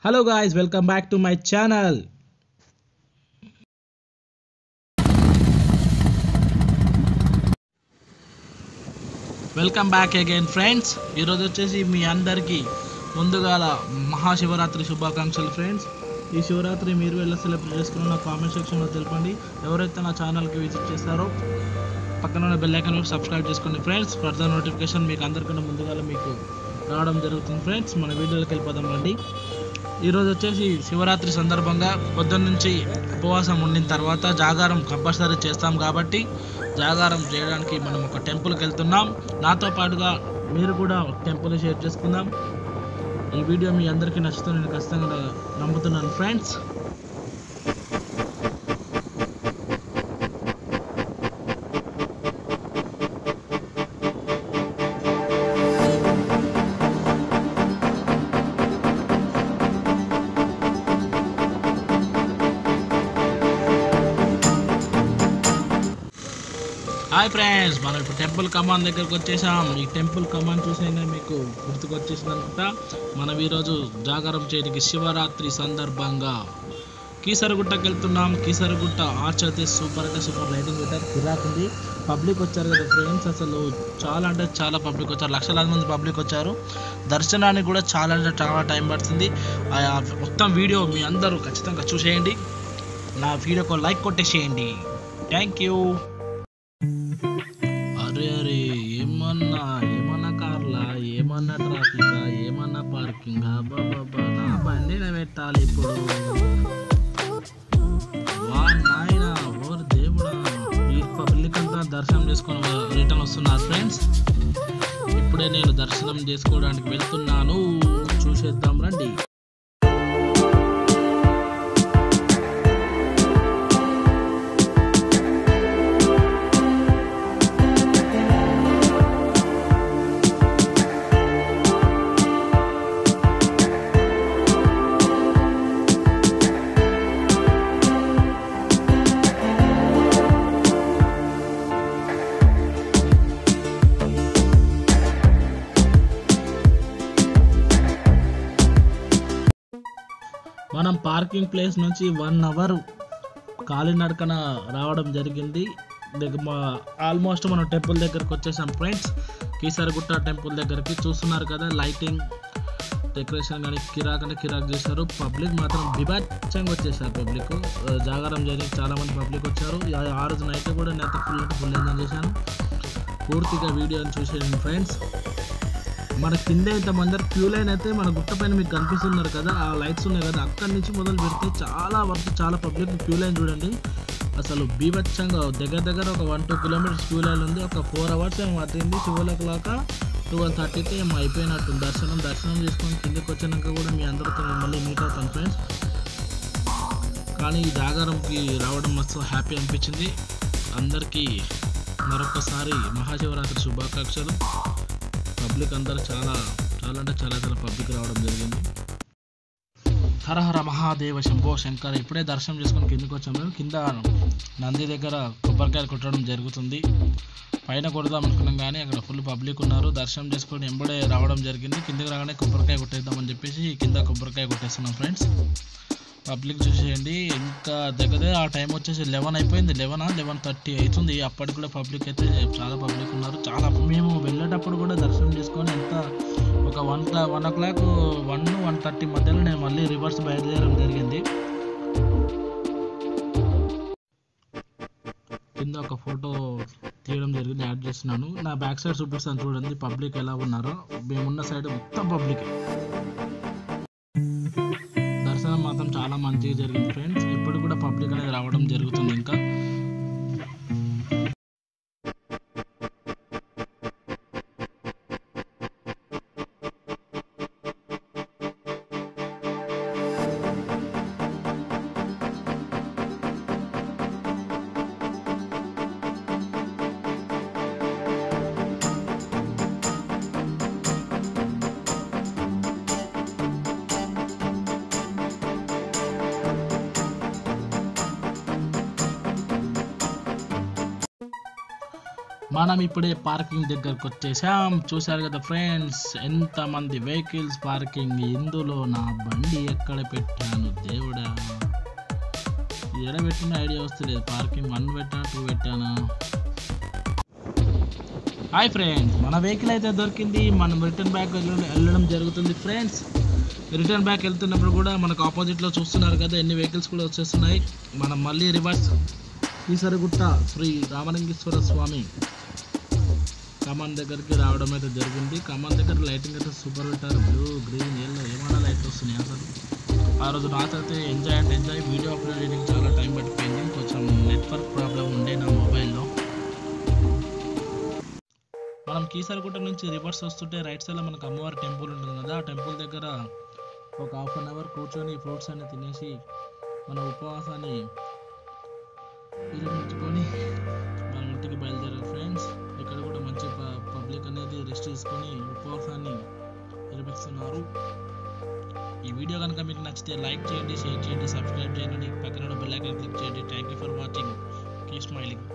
hello guys welcome back to my channel welcome back again friends ఈరోజు వచ్చేసి మీ అందరికీ ముందుగాల మహాశివరాత్రి శుభాకాంక్షలు ఫ్రెండ్స్ ఈ శివరాత్రి మీరు ఎలా సెలబ్రేట్ చేసుకున్న నా కామెంట్ సెక్షన్లో తెలపండి ఎవరైతే నా ఛానల్కి విజిట్ చేస్తారో పక్కన ఉన్న బెల్ ఐకాన్ సబ్స్క్రైబ్ చేసుకోండి ఫ్రెండ్స్ ఫర్దర్ నోటిఫికేషన్ మీకు అందరికన్నా ముందుగా మీకు రావడం జరుగుతుంది ఫ్రెండ్స్ మన వీడియోలోకి వెళ్ళిపోదాం రండి ఈరోజు వచ్చేసి శివరాత్రి సందర్భంగా పొద్దున్న నుంచి ఉపవాసం ఉండిన తర్వాత జాగారం కంపల్సరీ చేస్తాం కాబట్టి జాగారం చేయడానికి మనం ఒక టెంపుల్కి వెళ్తున్నాం నాతో పాటుగా మీరు కూడా టెంపుల్ షేర్ చేసుకుందాం ఈ వీడియో మీ అందరికీ నచ్చుతుంది నేను ఖచ్చితంగా నమ్ముతున్నాను ఫ్రెండ్స్ హాయ్ ఫ్రెండ్స్ మనం ఇప్పుడు టెంపుల్ కమాన్ దగ్గరకు వచ్చేసాం ఈ టెంపుల్ కమాన్ చూసైనా మీకు గుర్తుకొచ్చేసిందనమాట మనం ఈరోజు జాగారం చేయడానికి శివరాత్రి సందర్భంగా కీసరగుట్టకి వెళ్తున్నాం కీసరగుట్ట ఆర్చ్ అయితే సూపర్ అంటే సూపర్ లైటింగ్ పెట్టారు కిరాకుంది పబ్లిక్ వచ్చారు కదా ఫ్రెండ్స్ అసలు చాలా అంటే చాలా పబ్లిక్ వచ్చారు లక్షలాది మంది పబ్లిక్ వచ్చారు దర్శనానికి కూడా చాలా అంటే చాలా టైం పడుతుంది ఆ మొత్తం వీడియో మీ అందరూ ఖచ్చితంగా చూసేయండి నా వీడియోకి లైక్ కొట్టేసేయండి థ్యాంక్ యూ అరే అరే ఏమన్నా ఏమన్నా కార్లా ఏమన్నా ట్రాఫిక్ ఏమన్నా పార్కింగ్ బాబా నా బండిన పెట్టాలి ఇప్పుడు వా నాయనా ఓరు దేవుడా ఈ పబ్లిక్ అంతా దర్శనం చేసుకొని రిటర్న్ వస్తున్నారు ఫ్రెండ్స్ ఇప్పుడే నేను దర్శనం చేసుకోవడానికి వెళ్తున్నాను చూసేద్దాం రండి మనం పార్కింగ్ ప్లేస్ నుంచి వన్ అవర్ కాలినడకన రావడం జరిగింది దగ్గర మా ఆల్మోస్ట్ మనం టెంపుల్ దగ్గరకు వచ్చేసాం ఫ్రెండ్స్ కీసరగుట్ట టెంపుల్ దగ్గరికి చూస్తున్నారు కదా లైటింగ్ డెకరేషన్ కానీ కిరాక్ అంటే కిరాక్ చేశారు పబ్లిక్ మాత్రం బిభాత్సంగా వచ్చేసారు పబ్లిక్ జాగారం చేయడానికి చాలా మంది పబ్లిక్ వచ్చారు ఆ- ఆ రోజు నైట్ కూడా నేత ఫుల్ అంటే ఫుల్ ఎంజాయ్ చేశాను పూర్తిగా వీడియోని చూసేయండి ఫ్రెండ్స్ మన కింద ఇంత మంది క్యూ లైన్ అయితే మన గుట్ట పైన మీకు కనిపిస్తున్నారు కదా ఆ లైట్స్ ఉన్నాయి కదా అక్కడి నుంచి మొదలు పెడితే చాలా వరకు చాలా పబ్లిక్ క్యూ లైన్ చూడండి అసలు బీభత్సంగా దగ్గర దగ్గర ఒక one two kilometres queue line ఉంది ఒక ఫోర్ అవర్స్ ఏమో పట్టింది ట్వెల్వ్ ఓ క్లాక్ ట్వెల్వ్ థర్టీకి ఏమో అయిపోయినట్టు దర్శనం దర్శనం చేసుకొని కిందకి వచ్చినాక కూడా మీ అందరితో నేను మళ్ళీ మీట్ అవుతాను ఫ్రెండ్స్ కానీ ఈ జాగారంకి రావడం మస్తు హ్యాపీ అనిపించింది అందరికీ మరొకసారి మహాశివరాత్రి శుభాకాంక్షలు పబ్లిక్ అందరూ చాలా చాలా అంటే చాలా చాలా పబ్లిక్ రావడం జరిగింది హర హర మహాదేవ శంభో శంకర్ ఇప్పుడే దర్శనం చేసుకొని కిందకి వచ్చాము మేము కింద నంది దగ్గర కొబ్బరికాయలు కొట్టడం జరుగుతుంది పైన కొడదాం అనుకున్నాం కానీ అక్కడ ఫుల్ పబ్లిక్ ఉన్నారు దర్శనం చేసుకొని ఎంబడే రావడం జరిగింది కిందకి రాగానే కొబ్బరికాయ కొట్టేద్దామని చెప్పేసి కింద కొబ్బరికాయ కొట్టేస్తున్నాం ఫ్రెండ్స్ పబ్లిక్ చూసేయండి ఇంకా దగ్గర దగ్గర ఆ టైం వచ్చేసి లెవెన్ అయిపోయింది లెవెన్ లెవెన్ థర్టీ అవుతుంది అప్పటికి కూడా పబ్లిక్ అయితే చాలా పబ్లిక్ ఉన్నారు చాలా మేము వెళ్ళేటప్పుడు కూడా దర్శనం చేసుకొని ఎంత ఒక one one o'clock one one thirty మధ్యలో నేను మళ్ళీ రివర్స్ బయలుదేరడం జరిగింది కింద ఒక ఫోటో తీయడం జరిగింది యాడ్ చేస్తున్నాను నా బ్యాక్ సైడ్ చూపిస్తాను చూడండి పబ్లిక్ ఎలా ఉన్నారో మేమున్న సైడ్ మొత్తం పబ్లిక్ దర్శనం మాత్రం చాలా మంచిగా జరిగింది ఫ్రెండ్స్ ఇప్పుడు కూడా పబ్లిక్ అనేది రావడం జరుగుతుంది ఇంకా మనం ఇప్పుడే పార్కింగ్ దగ్గరకు వచ్చేసాం చూశారు కదా ఫ్రెండ్స్ ఎంతమంది వెహికల్స్ పార్కింగ్ ఇందులో నా బండి ఎక్కడ పెట్టాను దేవుడా ఎక్కడ పెట్టిన ఐడియా వస్తలేదు పార్కింగ్ వన్ పెట్టానా టూ పెట్టానా హాయ్ ఫ్రెండ్స్ మన వెహికల్ అయితే దొరికింది మనం రిటర్న్ బ్యాక్ వెళ్ళడం జరుగుతుంది ఫ్రెండ్స్ రిటర్న్ బ్యాక్ వెళ్తున్నప్పుడు కూడా మనకు ఆపోజిట్లో చూస్తున్నారు కదా ఎన్ని వెహికల్స్ కూడా వచ్చేస్తున్నాయి మనం మళ్ళీ రివర్స్ ఈసరిగుట్ట శ్రీ రామలింగేశ్వర స్వామి కమాన్ దగ్గరికి రావడం అయితే జరిగింది కమాన్ దగ్గర లైటింగ్ అయితే సూపర్ పెట్టారు బ్లూ గ్రీన్ ఎల్లో ఏమైనా లైట్లు వస్తున్నాయి అసలు ఆ రోజు రాత్రి ఎంజాయ్ అంటే ఎంజాయ్ వీడియో అప్లోడ్ చేయడానికి చాలా టైం పట్టిపోయింది కొంచెం నెట్వర్క్ ప్రాబ్లం ఉండే నా మొబైల్లో మనం కీసరగుట్ట నుంచి రివర్స్ వస్తుంటే రైట్ సైడ్లో మనకు అమ్మవారి టెంపుల్ ఉంటుంది కదా ఆ టెంపుల్ దగ్గర ఒక హాఫ్ అన్ అవర్ కూర్చొని ఫ్రూట్స్ అన్ని తినేసి మన ఉపవాసాన్ని విరమించుకొని మనం ఇంటికి బయలుదేరారు ఫ్రెండ్స్ ఇక్కడ కూడా మంచి పబ్లిక్ అనేది రెస్ట్ తీసుకొని ఉపవాసాన్ని విరమిస్తున్నారు ఈ వీడియో కనుక మీకు నచ్చితే లైక్ చేయండి షేర్ చేయండి సబ్స్క్రైబ్ చేయండి పక్కన బెల్ ఐకాన్ క్లిక్ చేయండి thank you for watching keep smiling